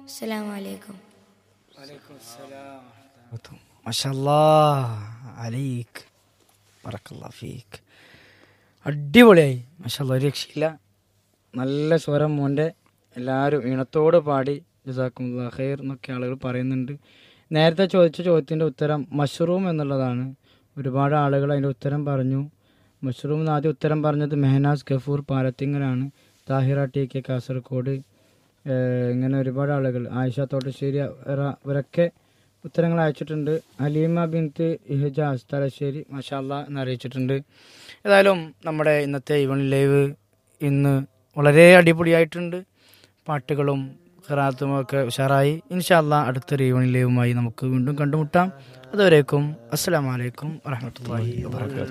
അസ്സലാമു അലൈക്കും മഷല്ലാ അലീക്ക് പറക്കല്ലാ ഫീക്ക് അടിപൊളിയായി മഷല്ല ഒരു രക്ഷയില്ല നല്ല സ്വരം മോൻ്റെ എല്ലാവരും ഈണത്തോട് പാടി ജസാക്കുമുല്ലാ ഖൈർ എന്നൊക്കെ ആളുകൾ പറയുന്നുണ്ട് നേരത്തെ ചോദിച്ച ചോദ്യത്തിൻ്റെ ഉത്തരം മഷ്റൂം എന്നുള്ളതാണ് ഒരുപാട് ആളുകൾ അതിൻ്റെ ഉത്തരം പറഞ്ഞു മഷ്റൂം എന്ന് ആദ്യം ഉത്തരം പറഞ്ഞത് മെഹനാസ് ഗഫൂർ പാലത്തിങ്ങലാണ് താഹിറ ടി കെ കാസർഗോഡ് ഏഹ് ഇങ്ങനെ ഒരുപാട് ആളുകൾ ആയിഷ തോട്ടശ്ശേരി ഇറ- ഇവരൊക്കെ ഉത്തരങ്ങൾ അയച്ചിട്ടുണ്ട് അലീമ ബിൻത്ത് ഇഹജാസ് തലശ്ശേരി മഷാല്ല എന്ന് അറിയിച്ചിട്ടുണ്ട് ഏതായാലും നമ്മുടെ ഇന്നത്തെ ഈവനിങ് ലൈവ് ഇന്ന് വളരെ അടിപൊളിയായിട്ടുണ്ട് പാട്ടുകളും ഖറാത്തും ഒക്കെ ഉഷാറായി ഇൻഷാല്ല അടുത്തൊരു ഈവനിങ് ലൈവുമായി നമുക്ക് വീണ്ടും കണ്ടുമുട്ടാം അതുവരേക്കും അസ്സലാമലൈക്കും വറഹമത്തല്ലാഹി വാബർക്കാത്തു